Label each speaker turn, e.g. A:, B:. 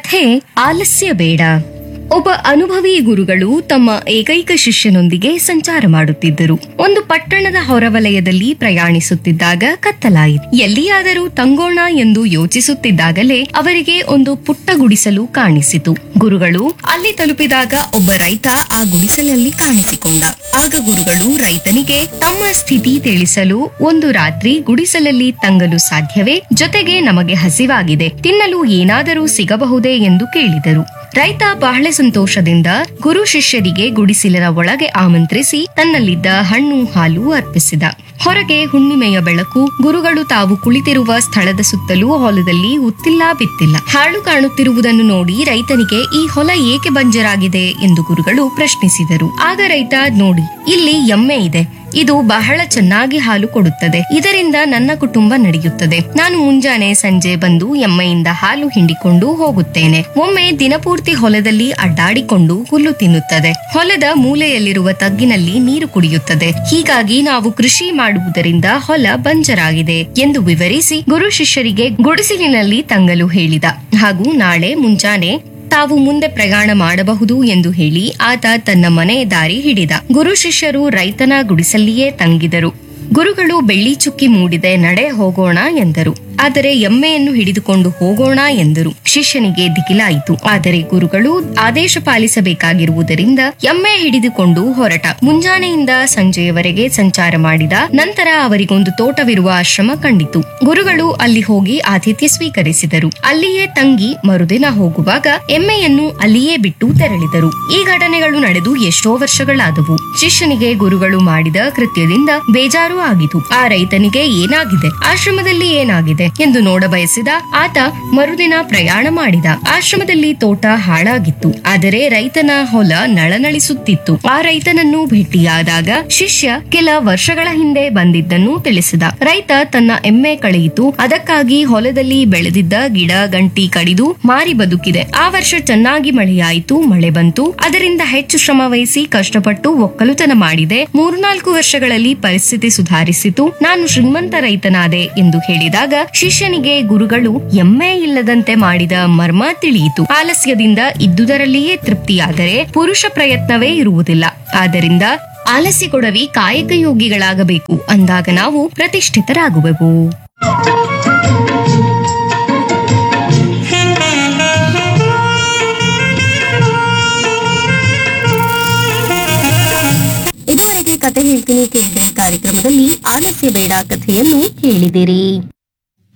A: ಕಥೆ ಆಲಸ್ಯ ಬೇಡ ಒಬ್ಬ ಅನುಭವಿ ಗುರುಗಳು ತಮ್ಮ ಏಕೈಕ ಶಿಷ್ಯನೊಂದಿಗೆ ಸಂಚಾರ ಮಾಡುತ್ತಿದ್ದರು ಒಂದು ಪಟ್ಟಣದ ಹೊರವಲಯದಲ್ಲಿ ಪ್ರಯಾಣಿಸುತ್ತಿದ್ದಾಗ ಕತ್ತಲಾಯಿತು ಎಲ್ಲಿಯಾದರೂ ತಂಗೋಣ ಎಂದು ಯೋಚಿಸುತ್ತಿದ್ದಾಗಲೇ ಅವರಿಗೆ ಒಂದು ಪುಟ್ಟ ಗುಡಿಸಲು ಕಾಣಿಸಿತು ಗುರುಗಳು ಅಲ್ಲಿ ತಲುಪಿದಾಗ ಒಬ್ಬ ರೈತ ಆ ಗುಡಿಸಲಲ್ಲಿ ಕಾಣಿಸಿಕೊಂಡ ಆಗ ಗುರುಗಳು ರೈತನಿಗೆ ತಮ್ಮ ಸ್ಥಿತಿ ತಿಳಿಸಲು ಒಂದು ರಾತ್ರಿ ಗುಡಿಸಲಲ್ಲಿ ತಂಗಲು ಸಾಧ್ಯವೇ ಜೊತೆಗೆ ನಮಗೆ ಹಸಿವಾಗಿದೆ ತಿನ್ನಲು ಏನಾದರೂ ಸಿಗಬಹುದೇ ಎಂದು ಕೇಳಿದರು ರೈತ ಬಹಳ ಸಂತೋಷದಿಂದ ಗುರು ಶಿಷ್ಯರಿಗೆ ಗುಡಿಸಿಲಿನ ಒಳಗೆ ಆಮಂತ್ರಿಸಿ ತನ್ನಲ್ಲಿದ್ದ ಹಣ್ಣು ಹಾಲು ಅರ್ಪಿಸಿದ ಹೊರಗೆ ಹುಣ್ಣಿಮೆಯ ಬೆಳಕು ಗುರುಗಳು ತಾವು ಕುಳಿತಿರುವ ಸ್ಥಳದ ಸುತ್ತಲೂ ಹೊಲದಲ್ಲಿ ಉತ್ತಿಲ್ಲ ಬಿತ್ತಿಲ್ಲ ಹಾಳು ಕಾಣುತ್ತಿರುವುದನ್ನು ನೋಡಿ ರೈತನಿಗೆ ಈ ಹೊಲ ಏಕೆ ಬಂಜರಾಗಿದೆ ಎಂದು ಗುರುಗಳು ಪ್ರಶ್ನಿಸಿದರು ಆಗ ರೈತ ನೋಡಿ ಇಲ್ಲಿ ಎಮ್ಮೆ ಇದೆ ಇದು ಬಹಳ ಚೆನ್ನಾಗಿ ಹಾಲು ಕೊಡುತ್ತದೆ ಇದರಿಂದ ನನ್ನ ಕುಟುಂಬ ನಡೆಯುತ್ತದೆ ನಾನು ಮುಂಜಾನೆ ಸಂಜೆ ಬಂದು ಎಮ್ಮೆಯಿಂದ ಹಾಲು ಹಿಂಡಿಕೊಂಡು ಹೋಗುತ್ತೇನೆ ಒಮ್ಮೆ ದಿನಪೂರ್ತಿ ಹೊಲದಲ್ಲಿ ಅಡ್ಡಾಡಿಕೊಂಡು ಹುಲ್ಲು ತಿನ್ನುತ್ತದೆ ಹೊಲದ ಮೂಲೆಯಲ್ಲಿರುವ ತಗ್ಗಿನಲ್ಲಿ ನೀರು ಕುಡಿಯುತ್ತದೆ ಹೀಗಾಗಿ ನಾವು ಕೃಷಿ ಮಾಡುವುದರಿಂದ ಹೊಲ ಬಂಜರಾಗಿದೆ ಎಂದು ವಿವರಿಸಿ ಗುರು ಶಿಷ್ಯರಿಗೆ ಗುಡಿಸಿಲಿನಲ್ಲಿ ತಂಗಲು ಹೇಳಿದ ಹಾಗೂ ನಾಳೆ ಮುಂಜಾನೆ ತಾವು ಮುಂದೆ ಪ್ರಯಾಣ ಮಾಡಬಹುದು ಎಂದು ಹೇಳಿ ಆತ ತನ್ನ ಮನೆ ದಾರಿ ಹಿಡಿದ ಗುರು ಶಿಷ್ಯರು ರೈತನ ಗುಡಿಸಲ್ಲಿಯೇ ತಂಗಿದರು ಗುರುಗಳು ಬೆಳ್ಳಿ ಚುಕ್ಕಿ ಮೂಡಿದೆ ನಡೆ ಹೋಗೋಣ ಎಂದರು ಆದರೆ ಎಮ್ಮೆಯನ್ನು ಹಿಡಿದುಕೊಂಡು ಹೋಗೋಣ ಎಂದರು ಶಿಷ್ಯನಿಗೆ ದಿಗಿಲಾಯಿತು ಆದರೆ ಗುರುಗಳು ಆದೇಶ ಪಾಲಿಸಬೇಕಾಗಿರುವುದರಿಂದ ಎಮ್ಮೆ ಹಿಡಿದುಕೊಂಡು ಹೊರಟ ಮುಂಜಾನೆಯಿಂದ ಸಂಜೆಯವರೆಗೆ ಸಂಚಾರ ಮಾಡಿದ ನಂತರ ಅವರಿಗೊಂದು ತೋಟವಿರುವ ಆಶ್ರಮ ಕಂಡಿತು ಗುರುಗಳು ಅಲ್ಲಿ ಹೋಗಿ ಆತಿಥ್ಯ ಸ್ವೀಕರಿಸಿದರು ಅಲ್ಲಿಯೇ ತಂಗಿ ಮರುದಿನ ಹೋಗುವಾಗ ಎಮ್ಮೆಯನ್ನು ಅಲ್ಲಿಯೇ ಬಿಟ್ಟು ತೆರಳಿದರು ಈ ಘಟನೆಗಳು ನಡೆದು ಎಷ್ಟೋ ವರ್ಷಗಳಾದವು ಶಿಷ್ಯನಿಗೆ ಗುರುಗಳು ಮಾಡಿದ ಕೃತ್ಯದಿಂದ ಬೇಜಾರು ಆಗಿತು ಆ ರೈತನಿಗೆ ಏನಾಗಿದೆ ಆಶ್ರಮದಲ್ಲಿ ಏನಾಗಿದೆ ಎಂದು ನೋಡಬಯಸಿದ ಆತ ಮರುದಿನ ಪ್ರಯಾಣ ಮಾಡಿದ ಆಶ್ರಮದಲ್ಲಿ ತೋಟ ಹಾಳಾಗಿತ್ತು ಆದರೆ ರೈತನ ಹೊಲ ನಳನಳಿಸುತ್ತಿತ್ತು ಆ ರೈತನನ್ನು ಭೇಟಿಯಾದಾಗ ಶಿಷ್ಯ ಕೆಲ ವರ್ಷಗಳ ಹಿಂದೆ ಬಂದಿದ್ದನ್ನು ತಿಳಿಸಿದ ರೈತ ತನ್ನ ಎಮ್ಮೆ ಕಳೆಯಿತು ಅದಕ್ಕಾಗಿ ಹೊಲದಲ್ಲಿ ಬೆಳೆದಿದ್ದ ಗಿಡ ಗಂಟಿ ಕಡಿದು ಮಾರಿ ಬದುಕಿದೆ ಆ ವರ್ಷ ಚೆನ್ನಾಗಿ ಮಳೆಯಾಯಿತು ಮಳೆ ಬಂತು ಅದರಿಂದ ಹೆಚ್ಚು ಶ್ರಮ ವಹಿಸಿ ಕಷ್ಟಪಟ್ಟು ಒಕ್ಕಲುತನ ಮಾಡಿದೆ ಮೂರ್ನಾಲ್ಕು ವರ್ಷಗಳಲ್ಲಿ ಪರಿಸ್ಥಿತಿ ಸುಧಾರಿಸಿತು ನಾನು ಶ್ರೀಮಂತ ರೈತನಾದೆ ಎಂದು ಹೇಳಿದಾಗ ಶಿಷ್ಯನಿಗೆ ಗುರುಗಳು ಎಮ್ಮೆ ಇಲ್ಲದಂತೆ ಮಾಡಿದ ಮರ್ಮ ತಿಳಿಯಿತು ಆಲಸ್ಯದಿಂದ ಇದ್ದುದರಲ್ಲಿಯೇ ತೃಪ್ತಿಯಾದರೆ ಪುರುಷ ಪ್ರಯತ್ನವೇ ಇರುವುದಿಲ್ಲ ಆದ್ದರಿಂದ ಆಲಸ್ಯ ಕೊಡವಿ ಕಾಯಕ ಯೋಗಿಗಳಾಗಬೇಕು ಅಂದಾಗ ನಾವು ಪ್ರತಿಷ್ಠಿತರಾಗುವೆವು
B: ಇದುವರೆಗೆ ಕತೆ ಹೇಳ್ತೀನಿ ಕೇಳಿದ್ರೆ ಕಾರ್ಯಕ್ರಮದಲ್ಲಿ ಆಲಸ್ಯ ಬೇಡ ಕಥೆಯನ್ನು ಕೇಳಿದಿರಿ